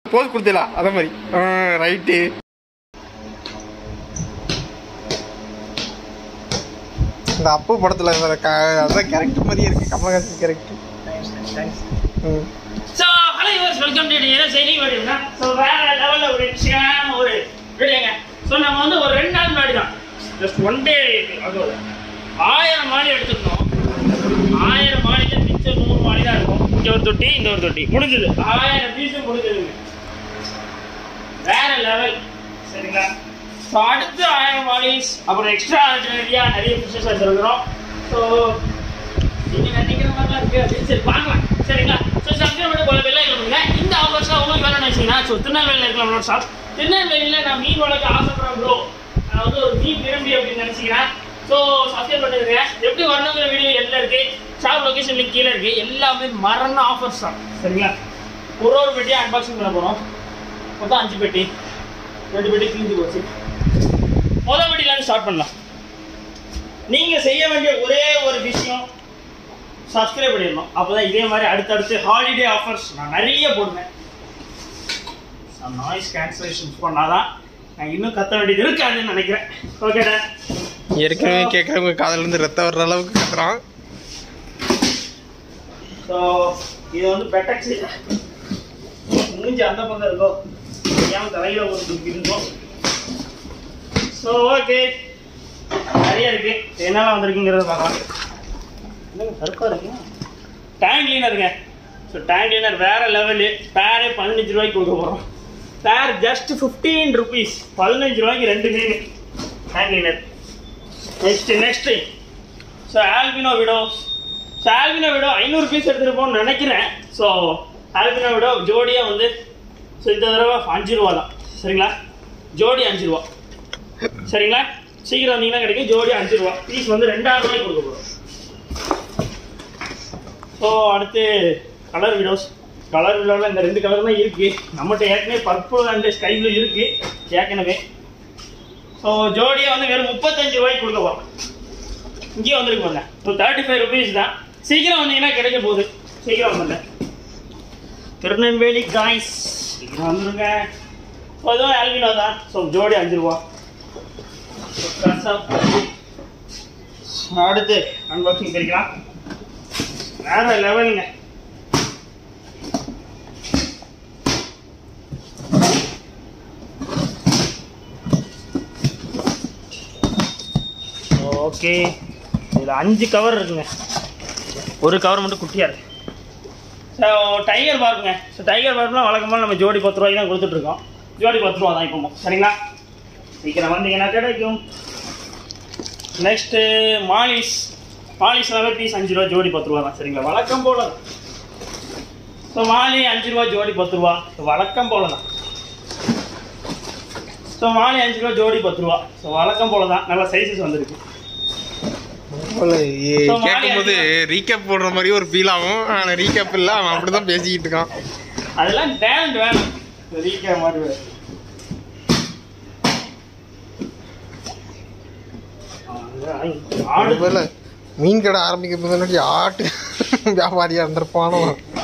போஸ் கொடுத்தல அத மாதிரி ரைட்டு இந்த அப்பு படத்துல வர க- அதான் கேரக்டர் மாதிரியே இருக்கு கமலஹாசன் கேரக்டர் ம் so hello use welcome to என்ன செய்தி வீடியோனா ஸோ வேற லெவலில் ஒரு விஷயம் ஒரு வீடியோங்க ஸோ நம்ம வந்து ஒரு ரெண்டு நாள் முன்னாடி தான் ஜஸ்ட் ஒன் டே அதோட ஆயிரம் மாடி எடுத்துருந்தோம் ஆயிரம் மாடியில் மிச்சம் நூறு மாடி தான் இருக்கும் இங்கே ஒரு தொட்டி இந்த ஒரு தொட்டி முடிஞ்சது ஆயிரம் பீஸும் முடிஞ்சதுங்க வேற லெவல் சரிங்களா ஸோ அடுத்து ஆயிரம் மாடிஸ் அப்புறம் எக்ஸ்ட்ரா ஆல்டர்னேட்டிவாக நிறைய ஃபிஷஸ் வச்சுருக்கிறோம் ஸோ நீங்க நினைக்கிற மாதிரிலாம் இருக்கு அப்படின்னு சரி பார்க்கலாம் சரிங்களா ஸோ சப்ஸ்கிரைப் பண்ணி போல வெளில கொடுங்க இந்த ஆஃபர்ஸ்லாம் உங்களுக்கு வேணும்னு வச்சீங்கன்னா ஸோ திருநெல்வேலியில் இருக்கலாம் நம்மளோட ஷாப் திருநெல்வேலியில் நான் மீன் வளர்க்க ஆசைப்படுறேன் ப்ரோ நான் வந்து ஒரு மீன் விரும்பி அப்படின்னு நினச்சிக்கிறேன் ஸோ சப்ஸ்கிரைப் பண்ணிருக்கேன் எப்படி வரணுங்கிற வீடியோ எல்லாம் இருக்கு ஷாப் லொகேஷன் லிங்க் கீழே இருக்கு எல்லாமே மரண ஆஃபர்ஸ் தான் சரிங்களா ஒரு ஒரு பெட்டியாக அன்பாக்சிங் பண்ண போகிறோம் மொத்தம் அஞ்சு பெட்டி ரெண்டு பெட்டி தீர்ந்து போச்சு முதல் பெட்டியிலேருந்து ஸ்டார்ட் பண்ணலாம் நீங்கள் செய்ய வேண்டிய ஒரே ஒரு விஷயம் சப்ஸ்கிரைப் பண்ணிடணும் அப்போதான் இதே மாதிரி அடுத்தடுத்து ஹாலிடே ஆஃபர்ஸ் நான் நிறைய போடுவேன் நாய்ஸ் கேன்சலேஷன் பண்ணாதான் நான் இன்னும் கத்த வேண்டியது இருக்காதுன்னு நினைக்கிறேன் ஓகேடா ஏற்கனவே கேட்கறவங்க காதுல இருந்து ரத்தம் வர்ற அளவுக்கு கத்துறான் ஸோ இது வந்து பெட்டக்ஸ் மூஞ்சி அந்த பக்கம் இருக்கோ ஏன் தலையில ஒரு துப்பி இருந்தோம் ஸோ ஓகே நிறைய இருக்கு என்னெல்லாம் வந்திருக்குங்கிறத பார்க்கலாம் என்னங்க கருப்பா இருக்கு டேங்க் கிளீனருங்க ஸோ டேங்க் கிளீனர் வேற லெவலு பேரே பதினஞ்சு ரூபாய்க்கு கொடுக்க போகிறோம் பேர் ஜஸ்ட் ஃபிஃப்டீன் ருபீஸ் பதினஞ்சு ரூபாய்க்கு ரெண்டு மீன் tank cleaner next next so albino widow so albino widow ஐநூறு பீஸ் எடுத்துருப்போம்னு நினைக்கிறேன் ஸோ ஆல்பினோ விடோ ஜோடியாக வந்து ஸோ இந்த தடவை அஞ்சு ரூபா தான் சரிங்களா ஜோடி அஞ்சு ரூபா சரிங்களா சீக்கிரம் வந்தீங்கன்னா கிடைக்கும் ஜோடி அஞ்சு ரூபா பீஸ் வந்து ரெண்டாயிரம் ரூபாய்க்கு கொடுக்க போகிறோம் ஸோ அடுத்து கலர் விடோஸ் கலர் விடோவில் இந்த ரெண்டு கலர் தான் இருக்குது நம்மகிட்ட ஏற்கனவே பர்பிள் அண்ட் ஸ்கை ப்ளூ இருக்குது ஏற்கனவே ஸோ ஜோடியாக வந்து வெறும் முப்பத்தஞ்சு ரூபாய்க்கு கொடுக்க போகிறோம் இங்கேயே வந்துருக்கு பாருங்க ஸோ தேர்ட்டி ஃபைவ் ருபீஸ் தான் சீக்கிரம் வந்தீங்கன்னா கிடைக்க போகுது சீக்கிரம் வந்துடுங்க திருநெல்வேலி காய்ஸ் சீக்கிரம் வந்துருங்க ஸோ அதுவும் ஆல்வினோ தான் ஸோ ஜோடி அஞ்சு ரூபா So, that's all. அடுத்து அன்பாக்சிங் பிரிக்கலாம் வேற லெவலுங்க ஓகே இதில் அஞ்சு கவர் இருக்குங்க ஒரு கவர் மட்டும் குட்டியாக இருக்கு ஸோ டைகர் பார்க்குங்க ஸோ டைகர் பார்க்லாம் வழக்கமாக நம்ம ஜோடி பத்து ரூபாய்க்கு தான் கொடுத்துட்ருக்கோம் ஜோடி பத்து ரூபா தான் இப்போ சரிங்களா சீக்கிரம் வந்தீங்கன்னா கிடைக்கும் நெக்ஸ்ட்டு மாலிஸ் மாலிஸ் எல்லாமே பீஸ் அஞ்சு ரூபா ஜோடி பத்து ரூபா தான் சரிங்களா வழக்கம் போல தான் ஸோ மாலி அஞ்சு ரூபா ஜோடி பத்து ரூபா ஸோ வழக்கம் போல தான் ஸோ மாலி அஞ்சு ரூபா ஜோடி பத்து ரூபா ஸோ வழக்கம் போல தான் நல்ல சைஸஸ் வந்திருக்கு So, கேட்கும் போது ரீகேப் போடுற மாதிரி ஒரு ஃபீல் ஆகும் ஆனா ரீகேப் இல்ல அவன் அப்படிதான் பேசிக்கிட்டு இருக்கான் அதெல்லாம் டேலண்ட் வேணும் ரீக்கிற மாதிரி வேணும். ஆடு ஒருவேளை மீன் கடை ஆரம்பிக்க முன்னாடி ஆட்டு வியாபாரியா இருந்திருப்பானோ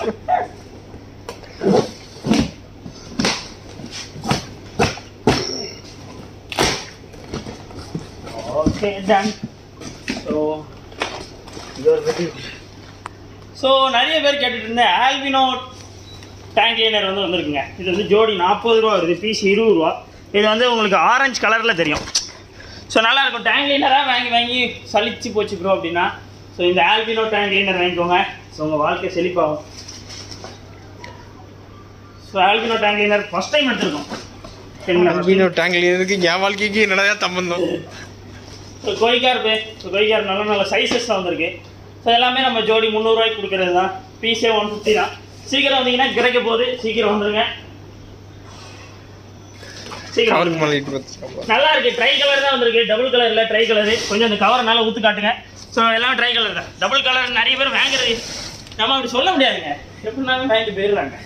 ஓகே டன் ஸோ ஸோ நிறைய பேர் கேட்டுட்டு இருந்தேன் ஆல்பினோ டேங்க் கிளீனர் வந்து வந்திருக்குங்க இது வந்து ஜோடி நாற்பது ரூபா வருது பீஸ் இருபது ரூபா இது வந்து உங்களுக்கு ஆரஞ்சு கலரில் தெரியும் ஸோ நல்லா இருக்கும் டேங்க் கிளீனராக வாங்கி வாங்கி சலிச்சு போச்சு ப்ரோ அப்படின்னா ஸோ இந்த ஆல்பினோ டேங்க் கிளீனர் வாங்கிக்கோங்க ஸோ உங்கள் வாழ்க்கை செழிப்பாகும் so albino tank cleaner first time எடுத்திருக்கோம் சரிங்களா மீனோ டேங்க்ல இருக்கு என் வாழ்க்கைக்கு என்னடா சம்பந்தம் ஸோ கொய்கார் பே ஸோ கொய்கார் நல்ல நல்ல சைஸஸ் தான் வந்திருக்கு ஸோ எல்லாமே நம்ம ஜோடி முந்நூறுரூவாய்க்கு கொடுக்கறது தான் பீஸே ஒன் ஃபிஃப்டி தான் சீக்கிரம் வந்தீங்கன்னா கிடைக்க போகுது சீக்கிரம் வந்துருங்க சீக்கிரம் அவருக்கு வந்துருங்க. மேலே இட்டு வச்சுக்கோங்க நல்லா இருக்கு ட்ரை கலர் தான் வந்திருக்கு டபுள் கலர் இல்லை ட்ரை கலரு கொஞ்சம் அந்த கவரை நல்லா ஊத்து காட்டுங்க ஸோ எல்லாமே ட்ரை கலர் தான் டபுள் கலர் நிறைய பேர் வாங்குறது நம்ம அப்படி சொல்ல முடியாதுங்க எப்படினாலும் வாங்கிட்டு போயிடுறாங்க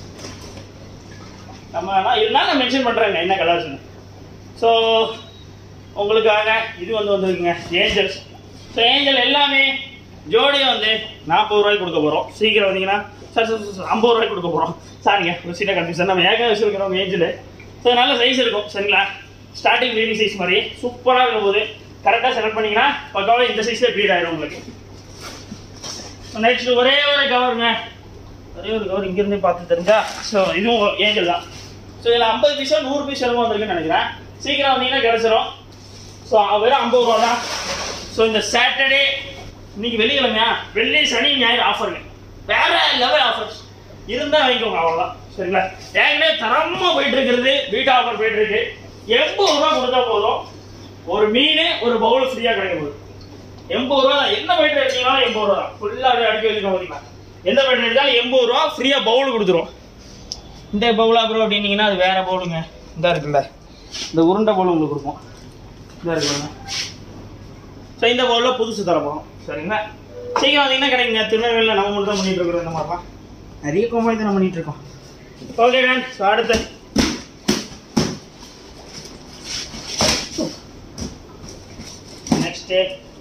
நம்ம ஆனால் இருந்தாலும் நான் மென்ஷன் பண்ணுறேங்க என்ன கலர்ஸ்னு ஸோ உங்களுக்காக இது வந்து வந்திருக்குங்க ஏஞ்சல்ஸ் ஸோ ஏஞ்சல் எல்லாமே ஜோடியை வந்து நாற்பது ரூபாய்க்கு கொடுக்க போகிறோம் சீக்கிரம் வந்தீங்கன்னா சார் சார் சார் ஐம்பது ரூபாய்க்கு கொடுக்க போகிறோம் சாரிங்க ஒரு சீட்டாக கன்ஃபியூஷன் நம்ம ஏக வச்சுருக்கிறோம் ஏஜில் ஸோ நல்ல சைஸ் இருக்கும் சரிங்களா ஸ்டார்டிங் பேபி சைஸ் மாதிரி சூப்பராக இருக்கும் போது கரெக்டாக செலக்ட் பண்ணிங்கன்னா பக்காவாக இந்த சைஸில் ப்ரீட் ஆயிடும் உங்களுக்கு நெக்ஸ்ட் ஒரே ஒரு கவருங்க ஒரே ஒரு கவர் இங்கேருந்தே பார்த்து தெரிஞ்சா ஸோ இதுவும் ஏஞ்சல் தான் ஸோ இதில் ஐம்பது பீஸோ நூறு பீஸ் எல்லாம் வந்திருக்குன்னு நினைக்கிறேன் சீக்கிரம் வந்தீங்கன்னா கிடச்சிரும் ஸோ வெறும் ஐம்பது ரூபா தான் ஸோ இந்த சாட்டர்டே இன்னைக்கு வெள்ளிக்கிழமையா வெள்ளி சனி ஞாயிறு ஆஃபருங்க வேற லெவல் ஆஃபர்ஸ் இருந்தால் வாங்கிக்கோங்க அவ்வளோதான் சரிங்களா ஏற்கனவே தரமாக போயிட்டு இருக்கிறது வீட்டு ஆஃபர் போயிட்டு இருக்கு எண்பது ரூபா கொடுத்தா போதும் ஒரு மீன் ஒரு பவுல் ஃப்ரீயாக கிடைக்க போகுது எண்பது ரூபா தான் என்ன பைட் எடுத்தீங்கனாலும் எண்பது ரூபா தான் ஃபுல்லாக அப்படியே அடிக்க வச்சுக்கோங்க பார்த்தீங்களா எந்த பைட் எடுத்தாலும் எண்பது ரூபா ஃப்ரீயாக பவுல் கொடுத்துரும் இந்த பவுலா ப்ரோ அப்படின்னீங்கன்னா அது வேற பவுலுங்க இந்த இருக்குல்ல இந்த உருண்டை பவுல் உங்களுக்கு கொடுப்போம் இந்த இருக்குங்க ஸோ இந்த பவுலில் புதுசு தர போகிறோம் சரிங்களா சீக்கிரம் வந்தீங்கன்னா கிடைக்குங்க திருநெல்வேலியில் நம்ம மட்டும் தான் பண்ணிட்டு இருக்கிறோம் இந்த மாதிரிலாம் நிறைய கோமாளி தான் பண்ணிட்டு இருக்கோம் ஓகே ஸோ அடுத்து நெக்ஸ்ட்டு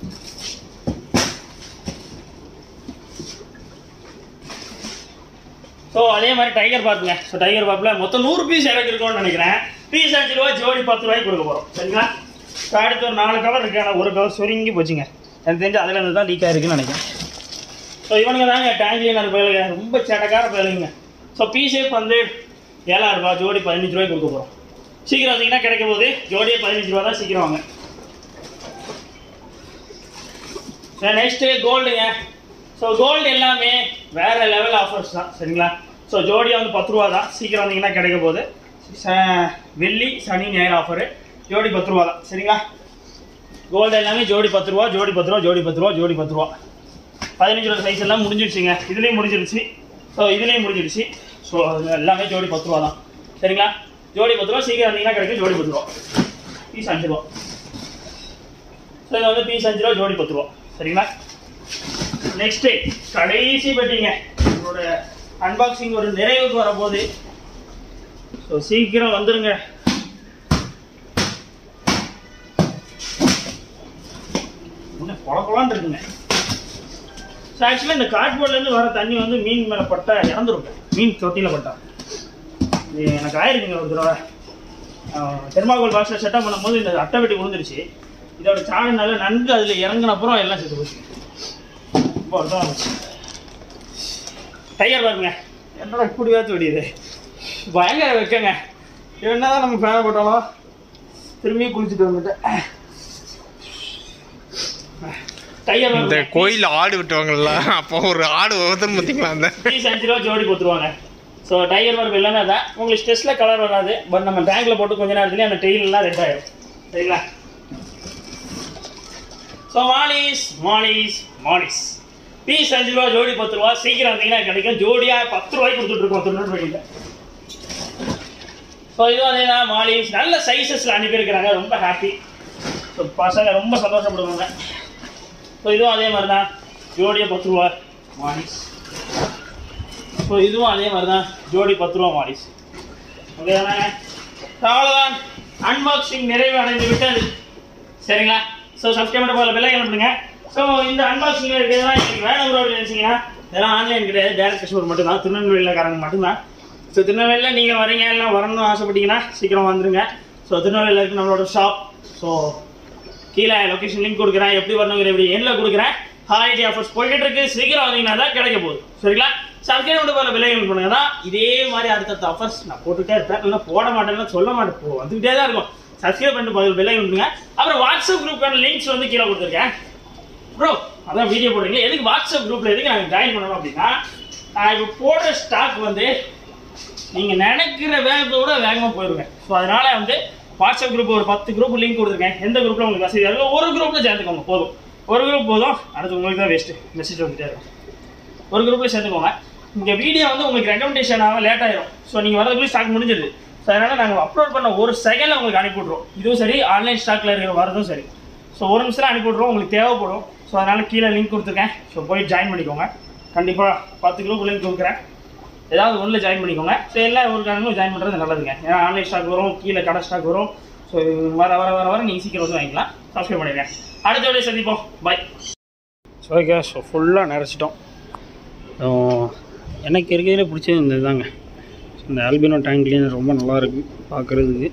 ஸோ அதே மாதிரி டைகர் பார்ப்புங்க ஸோ டைகர் பார்ப்பில் மொத்தம் நூறு பீஸ் இறக்கி இருக்கோம்னு நினைக்கிறேன் பீஸ் அஞ்சு ரூபா ஜோடி பத்து ரூபாய்க்கு கொடுக்க போகிறோம் சரிங்களா ஸோ அடுத்து ஒரு நாலு கவர் இருக்கு ஆனால் ஒரு கவர் சுருங்கி போச்சுங்க எனக்கு தெரிஞ்சு அதில் இருந்து தான் லீக் ஆயிருக்குன்னு நினைக்கிறேன் ஸோ இவனுங்க தாங்க டேங்க்லியன் பயலுங்க ரொம்ப சேட்டக்கார பயலுங்க ஸோ பீஸேப் வந்து ஏழாயிரம் ரூபாய் ஜோடி பதினஞ்சு ரூபாய்க்கு கொடுக்க போகிறோம் சீக்கிரம் வந்தீங்கன்னா கிடைக்க போகுது ஜோடியே பதினஞ்சு ரூபா தான் சீக்கிரம் வாங்க ஸோ நெக்ஸ்ட்டு கோல்டுங்க ஸோ கோல்டு எல்லாமே வேற லெவல் ஆஃபர்ஸ் தான் சரிங்களா ஸோ ஜோடியாக வந்து பத்து ரூபா தான் சீக்கிரம் வந்தீங்கன்னா கிடைக்க போகுது ச- வெள்ளி சனி ஞாயிறு ஆஃபரு ஜோடி பத்து ரூபா தான் சரிங்களா கோல்டு எல்லாமே ஜோடி பத்து ரூபா ஜோடி பத்து ரூபா ஜோடி பத்து ரூபா ஜோடி பத்து ரூபா பதினஞ்சு ரூபா சைஸ் எல்லாம் முடிஞ்சிருச்சுங்க இதுலேயும் முடிஞ்சிருச்சு ஸோ இதுலேயும் முடிஞ்சிருச்சு ஸோ எல்லாமே ஜோடி பத்து ரூபா தான் சரிங்களா ஜோடி பத்து ரூபா சீக்கிரம் வந்தீங்கன்னா கிடைக்கும் ஜோடி பத்து ரூபா பீஸ் அஞ்சு ரூபா ஸோ இது வந்து பீஸ் அஞ்சு ரூபா ஜோடி பத்து ரூபா சரிங்களா நெக்ஸ்ட்டு கடைசி பெட்டிங்க உங்களோட அன்பாக்சிங் ஒரு நிறைவுக்கு வரப்போகுது ஸோ சீக்கிரம் வந்துருங்க இன்னும் கொல கொலான்னு இருக்குங்க ஸோ ஆக்சுவலாக இந்த கார்ட்போர்ட்லேருந்து வர தண்ணி வந்து மீன் மேலே பட்டா இறந்துரும் மீன் தொட்டியில் பட்டா இது எனக்கு ஆயிருக்குங்க ஒரு தடவை தெர்மாகோல் பாக்ஸில் செட்டப் பண்ணும்போது இந்த அட்டை வெட்டி விழுந்துருச்சு இதோட சாணனால நன்கு அதில் இறங்கின அப்புறம் எல்லாம் செத்து போச்சு ரொம்ப வருத்தம் வந்துச்சு டைகர் பாருங்க என்னடா இப்படி வேத்து வெடியுது பயங்கர வைக்கங்க என்னதான் நம்ம ஃபேனை போட்டாலும் திரும்பி குளிச்சுட்டு வந்துட்டேன் டைகர் இந்த பாருங்க கோயில் ஆடு விட்டுவாங்கல்ல அப்போ ஒரு ஆடு ஒவ்வொருத்தரும் பார்த்தீங்களா அந்த பீஸ் அஞ்சு ரூபா ஜோடி கொடுத்துருவாங்க ஸோ டைகர் பல்ப் எல்லாமே அதான் உங்களுக்கு ஸ்ட்ரெஸ்ல கலர் வராது பட் நம்ம டேங்க்ல போட்டு கொஞ்ச நேரத்துலேயே அந்த டெய்லெலாம் ரெட் ஆயிடும் சரிங்களா so mollies mollies mollies piece அஞ்சு ரூபா ஜோடி பத்து ரூபா சீக்கிரம் வந்தீங்கன்னா கிடைக்கும் ஜோடியா பத்து ரூபாய்க்கு கொடுத்துட்டு இருக்கோம் திருநெல்வேலியில் ஸோ இதுவும் அதே தான் மாலிஸ் நல்ல சைஸஸில் அனுப்பியிருக்கிறாங்க ரொம்ப ஹாப்பி ஸோ பசங்க ரொம்ப சந்தோஷப்படுவாங்க ஸோ இதுவும் அதே மாதிரி தான் ஜோடியா பத்து ரூபா மாலிஸ் ஸோ இதுவும் அதே மாதிரி தான் ஜோடி பத்து ரூபா மாடிஸ் ஓகே தானே அவ்வளோதான் அன்பாக்சிங் நிறைவு அடைந்து விட்டது சரிங்களா ஸோ சப்ஸ்கிரைப் போல பெல்லை பண்ணுங்க ஸோ இந்த அன்பாக்சிங் இருக்கிறதெல்லாம் எனக்கு வேணும் ப்ரோ அப்படின்னு நினச்சிங்கன்னா இதெல்லாம் ஆன்லைன் கிடையாது டேரக்ட் கஸ்டமர் மட்டும்தான் திருநெல்வேலியிலக்காரங்க மட்டும்தான் ஸோ திருநெல்வேலியில் நீங்கள் வரீங்க எல்லாம் வரணும்னு ஆசைப்பட்டீங்கன்னா சீக்கிரம் வந்துருங்க ஸோ திருநெல்வேலியில் இருக்கு நம்மளோட ஷாப் ஸோ கீழே லொகேஷன் லிங்க் கொடுக்குறேன் எப்படி வரணுங்கிற எப்படி எண்ணில் கொடுக்குறேன் ஹாலிடே ஆஃபர்ஸ் போய்கிட்டு இருக்கு சீக்கிரம் வந்தீங்கன்னா தான் கிடைக்க போகுது சரிங்களா சப்ஸ்கிரைப் பண்ணி போல விலைகள் பண்ணுங்க தான் இதே மாதிரி அடுத்தடுத்த ஆஃபர்ஸ் நான் போட்டுட்டே இருப்பேன் இல்லை போட மாட்டேன்னு சொல்ல மாட்டேன் போ வந்துகிட்டே தான் இருக்கும் சப்ஸ்கிரைப் பண்ணிட்டு போய் விலைகள் பண்ணுங்க அப்புறம் வாட்ஸ்அப் குரூப்க்கான லிங்க்ஸ் வந்து கீழே கொடுத்துருக்கேன் ப்ரோ அதான் வீடியோ போடுறீங்க எதுக்கு வாட்ஸ்அப் குரூப்ல எதுக்கு நாங்கள் ஜாயின் பண்ணணும் அப்படின்னா நான் இப்போ போடுற ஸ்டாக் வந்து நீங்கள் நினைக்கிற வேகத்தை விட வேகமாக போயிடுவேன் ஸோ அதனால வந்து வாட்ஸ்அப் குரூப் ஒரு பத்து குரூப் லிங்க் கொடுத்துருக்கேன் எந்த குரூப்பில் உங்களுக்கு வசதியாக இருக்கோ ஒரு குரூப்பில் சேர்த்துக்கோங்க போதும் ஒரு குரூப் போதும் அடுத்து உங்களுக்கு தான் வேஸ்ட்டு மெசேஜ் வந்துட்டே இருக்கும் ஒரு குரூப்பில் சேர்த்துக்கோங்க இங்கே வீடியோ வந்து உங்களுக்கு ரெக்கமெண்டேஷன் ஆக லேட் ஆயிரும் ஸோ நீங்கள் வரதுக்குள்ளே ஸ்டாக் முடிஞ்சிருது ஸோ அதனால் நாங்கள் அப்லோட் பண்ண ஒரு செகண்டில் உங்களுக்கு அனுப்பி விட்ருவோம் இதுவும் சரி ஆன்லைன் ஸ்டாக்கில் இருக்கிற வரதும் சரி ஸோ ஒரு நிமிஷத்தில் அனுப்பி விட்ருவோம் உங்களுக்கு தேவைப்படும் ஸோ அதனால் கீழே லிங்க் கொடுத்துருக்கேன் ஸோ போய் ஜாயின் பண்ணிக்கோங்க கண்டிப்பாக பத்து குரூப் லிங்க் கொடுக்குறேன் ஏதாவது ஒன்றில் ஜாயின் பண்ணிக்கோங்க ஸோ எல்லா ஊருக்காரங்களும் ஜாயின் பண்ணுறது நல்லதுங்க ஏன்னா ஆன்லைன் ஸ்டாக் வரும் கீழே கடை ஸ்டாக் வரும் ஸோ வர வர வர வர நீங்கள் சீக்கிரம் வந்து வாங்கிக்கலாம் சப்ஸ்கிரைப் பண்ணிடுங்க அடுத்த வீடியோ சந்திப்போம் பை ஸோ ஓகே ஸோ ஃபுல்லாக நிறச்சிட்டோம் ஸோ எனக்கு இருக்கிறதுல பிடிச்சது இந்த இதாங்க ஸோ இந்த ஆல்பினோ டேங்க் கிளீனர் ரொம்ப நல்லா இருக்கு பார்க்குறதுக்கு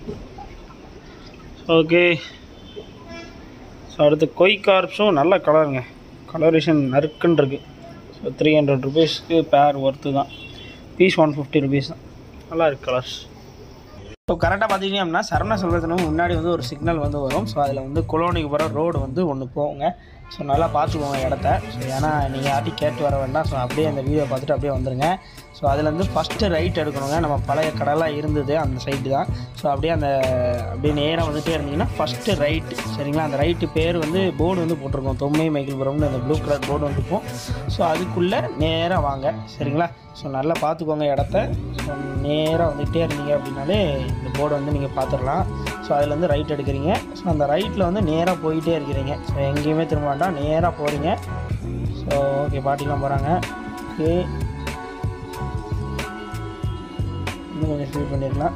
ஓகே ஸோ அடுத்து கொய் கார்ப்ஸும் நல்ல கலருங்க கலரேஷன் நறுக்குன்னு இருக்கு ஸோ த்ரீ ஹண்ட்ரட் ருபீஸ்க்கு பேர் ஒர்த்து தான் பீஸ் ஒன் ஃபிஃப்டி ருபீஸ் தான் நல்லா இருக்கு கலர்ஸ் ஸோ கரெக்டாக பார்த்தீங்க அப்படின்னா சரவண செல்வத்தினும் முன்னாடி வந்து ஒரு சிக்னல் வந்து வரும் ஸோ அதில் வந்து குளோனிக்கு போகிற ரோடு வந்து ஒன்று போகுங்க ஸோ நல்லா பார்த்துக்கோங்க இடத்த ஸோ ஏன்னா நீங்கள் யார்ட்டையும் கேட்டு வர வேண்டாம் ஸோ அப்படியே அந்த வீடியோ பார்த்துட்டு அப்படியே வந்துருங்க ஸோ அதுலேருந்து ஃபஸ்ட்டு ரைட் எடுக்கணுங்க நம்ம பழைய கடலாக இருந்தது அந்த சைடு தான் ஸோ அப்படியே அந்த அப்படியே நேராக வந்துட்டே இருந்தீங்கன்னா ஃபஸ்ட்டு ரைட்டு சரிங்களா அந்த ரைட்டு பேர் வந்து போர்டு வந்து போட்டிருக்கோம் தொம்மை மைக்கேல்புரம்னு அந்த ப்ளூ கலர் போர்டு வந்துருக்கும் ஸோ அதுக்குள்ளே நேராக வாங்க சரிங்களா ஸோ நல்லா பார்த்துக்கோங்க இடத்த ஸோ நேராக வந்துகிட்டே இருந்தீங்க அப்படின்னாலே இந்த போர்டை வந்து நீங்கள் பார்த்துடலாம் ஸோ அதில் வந்து ரைட் எடுக்கிறீங்க ஸோ அந்த ரைட்டில் வந்து நேராக போயிட்டே இருக்கிறீங்க ஸோ எங்கேயுமே திரும்ப வேண்டாம் நேராக போகிறீங்க ஸோ ஓகே பாட்டிலாம் போகிறாங்க ஓகே இன்னும் கொஞ்சம் ஸ்பீட் பண்ணிடலாம்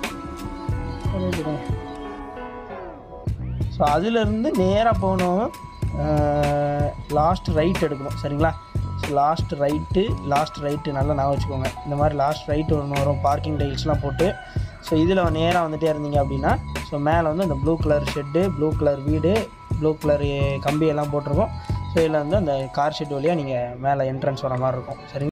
ஸோ அதிலிருந்து நேராக போகணும் லாஸ்ட் ரைட் எடுக்கணும் சரிங்களா so last right last right நல்லா நான் வச்சுக்கோங்க இந்த மாதிரி லாஸ்ட் ரைட்டு ஒன்று வரும் பார்க்கிங் டைல்ஸ்லாம் போட்டு ஸோ இதில் நேராக வந்துட்டே இருந்தீங்க அப்படின்னா ஸோ மேலே வந்து அந்த blue colour shed blue colour வீடு ப்ளூ கலர் கம்பி எல்லாம் போட்டிருக்கோம் ஸோ இதில் வந்து அந்த கார் ஷெட் வழியாக நீங்கள் மேலே என்ட்ரன்ஸ் வர மாதிரி இருக்கும் சரிங்களா